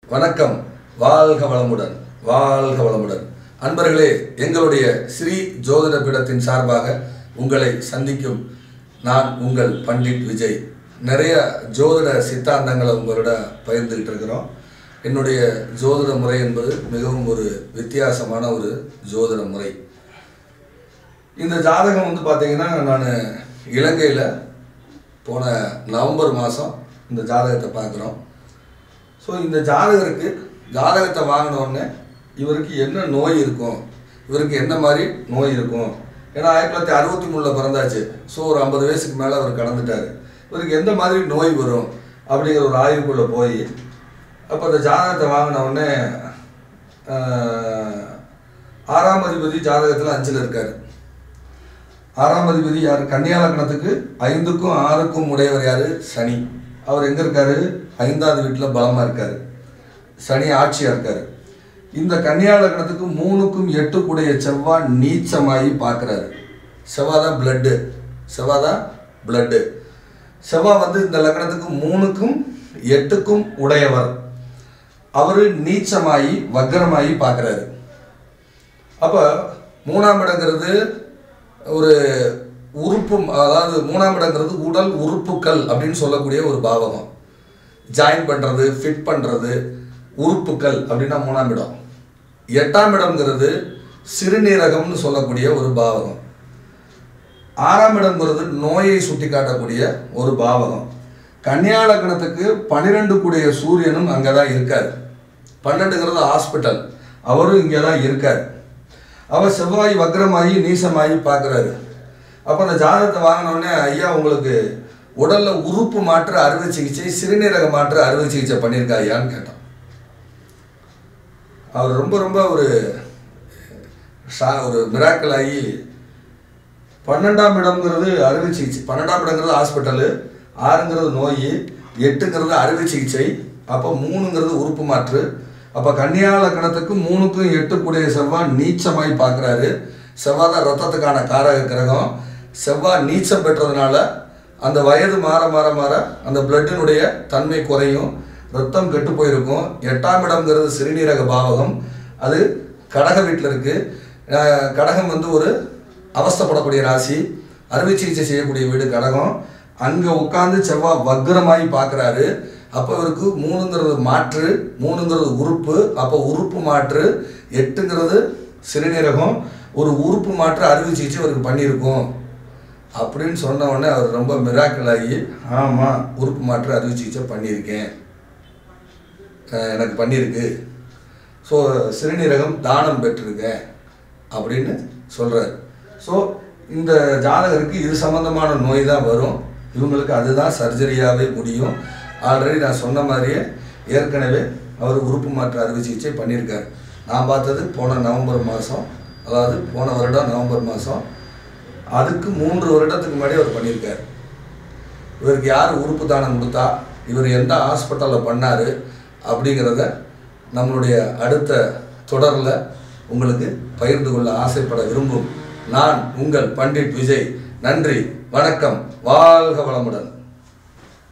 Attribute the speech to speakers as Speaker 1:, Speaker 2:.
Speaker 1: வணக்கம் வாழ்க வளமுடன் வாழ்க வளமுடன் அன்பர்களே எங்களுடைய ஸ்ரீ ஜோதிட பீடத்தின் சார்பாக உங்களை சந்திக்கும் நான் உங்கள் பண்டிட் விஜய் நிறைய ஜோதிட சித்தாந்தங்களை உங்களோட பகிர்ந்துக்கிட்டு இருக்கிறோம் என்னுடைய ஜோதிட முறை என்பது மிகவும் ஒரு வித்தியாசமான ஒரு ஜோதிட முறை இந்த ஜாதகம் வந்து பார்த்தீங்கன்னா நான் இலங்கையில் போன நவம்பர் மாதம் இந்த ஜாதகத்தை பார்க்குறோம் ஸோ இந்த ஜாதகருக்கு ஜாதகத்தை வாங்கின உடனே இவருக்கு என்ன நோய் இருக்கும் இவருக்கு என்ன மாதிரி நோய் இருக்கும் ஏன்னா ஆயிரத்தி தொள்ளாயிரத்தி அறுபத்தி மூணில் பிறந்தாச்சு ஸோ ஒரு ஐம்பது வயசுக்கு மேலே அவர் கடந்துட்டார் இவருக்கு எந்த மாதிரி நோய் வரும் அப்படிங்கிற ஒரு ஆய்வுக்குள்ளே போய் அப்போ அந்த ஜாதகத்தை வாங்கின உடனே ஆஹ், ஆறாம் அதிபதி ஜாதகத்தில் அஞ்சில் இருக்கார் ஆறாம் அதிபதி யார் கன்னியா லக்னத்துக்கு ஐந்துக்கும் ஆறுக்கும் உடையவர் யார் சனி அவர் எங்கே இருக்காரு ஐந்தாவது வீட்டில் பலமாக இருக்கார் சனி ஆட்சியாக இருக்கார் இந்த கன்னியா லக்னத்துக்கு மூணுக்கும் எட்டுக்குடைய செவ்வாய் நீச்சமாகி பார்க்குறாரு செவ்வாய் தான் பிளட்டு செவ்வாய் தான் பிளட்டு செவ்வாய் வந்து இந்த லக்னத்துக்கு மூணுக்கும் எட்டுக்கும் உடையவர் அவர் நீச்சமாகி வக்ரமாகி பார்க்குறாரு அப்போ மூணாம் இடங்கிறது ஒரு உறுப்பு அதாவது மூணாம் இடங்கிறது உடல் உறுப்புக்கள் அப்படின்னு சொல்லக்கூடிய ஒரு பாவகம் ஜாயின் பண்ணுறது ஃபிட் பண்ணுறது உறுப்புக்கள் அப்படின்னா மூணாம் இடம் எட்டாம் இடம்ங்கிறது சிறுநீரகம்னு சொல்லக்கூடிய ஒரு பாவகம் ஆறாம் இடம்ங்கிறது நோயை சுட்டி காட்டக்கூடிய ஒரு பாவகம் கன்னியா லக்னத்துக்கு பன்னிரெண்டு கூடிய சூரியனும் அங்கே தான் இருக்கார் பன்னெண்டுங்கிறது ஹாஸ்பிட்டல் அவரும் இங்கே தான் இருக்கார் அவர் செவ்வாய் வக்ரமாகி நீசமாகி பார்க்குறாரு அப்போ அந்த ஜாதகத்தை வாங்கின உடனே ஐயா உங்களுக்கு உடல்ல உறுப்பு மாற்று அறுவை சிகிச்சை சிறுநீரக மாற்று அறுவை சிகிச்சை பண்ணியிருக்கா ஐயான்னு கேட்டோம் அவர் ரொம்ப ரொம்ப ஒரு ஷா ஒரு மிராக்கல் ஆகி பன்னெண்டாம் இடம்ங்கிறது அறுவை சிகிச்சை பன்னெண்டாம் இடங்கிறது ஹாஸ்பிட்டலு ஆறுங்கிறது நோய் எட்டுங்கிறது அறுவை சிகிச்சை அப்போ மூணுங்கிறது உறுப்பு மாற்று அப்போ கன்னியா லக்னத்துக்கு மூணுக்கும் எட்டுக்குடைய செவ்வாய் நீச்சமாய் பார்க்குறாரு செவ்வாய் தான் ரத்தத்துக்கான காரக கிரகம் செவ்வாய் நீச்சம் பெற்றதுனால அந்த வயது மாற மாற மாற அந்த பிளட்டினுடைய தன்மை குறையும் ரத்தம் கெட்டு போயிருக்கும் எட்டாம் இடம்ங்கிறது சிறுநீரக பாவகம் அது கடக வீட்டில் இருக்குது கடகம் வந்து ஒரு அவஸ்தைப்படக்கூடிய ராசி அறுவை சிகிச்சை செய்யக்கூடிய வீடு கடகம் அங்கே உட்காந்து செவ்வாய் வக்ரமாகி பார்க்குறாரு அப்போ இவருக்கு மூணுங்கிறது மாற்று மூணுங்கிறது உறுப்பு அப்போ உறுப்பு மாற்று எட்டுங்கிறது சிறுநீரகம் ஒரு உறுப்பு மாற்று அறுவை சிகிச்சை இவருக்கு பண்ணியிருக்கோம் அப்படின்னு சொன்ன உடனே அவர் ரொம்ப மிராக்கிள் ஆகி ஆமாம் உறுப்பு மாற்று அறுவை சிகிச்சை பண்ணியிருக்கேன் அஹ் எனக்கு பண்ணியிருக்கு ஸோ சிறுநீரகம் தானம் பெற்றிருக்கேன் அப்படின்னு சொல்கிறார் ஸோ இந்த ஜாதகருக்கு இது சம்மந்தமான நோய் தான் வரும் இவங்களுக்கு அதுதான் சர்ஜரியாகவே முடியும் ஆல்ரெடி நான் சொன்ன மாதிரியே ஏற்கனவே அவர் உறுப்பு மாற்று அறுவை சிகிச்சை பண்ணியிருக்காரு நான் பார்த்தது போன நவம்பர் மாதம் அதாவது போன வருடம் நவம்பர் மாதம் அதுக்கு மூன்று வருடத்துக்கு முன்னாடி அவர் பண்ணியிருக்காரு இவருக்கு யார் உறுப்பு தானம் கொடுத்தா இவர் எந்த ஹாஸ்பிட்டலில் பண்ணார் அப்படிங்கிறத நம்மளுடைய அடுத்த தொடரில் உங்களுக்கு பகிர்ந்து கொள்ள ஆசைப்பட விரும்பும் நான் உங்கள் பண்டிட் விஜய் நன்றி வணக்கம் வாழ்க வளமுடன்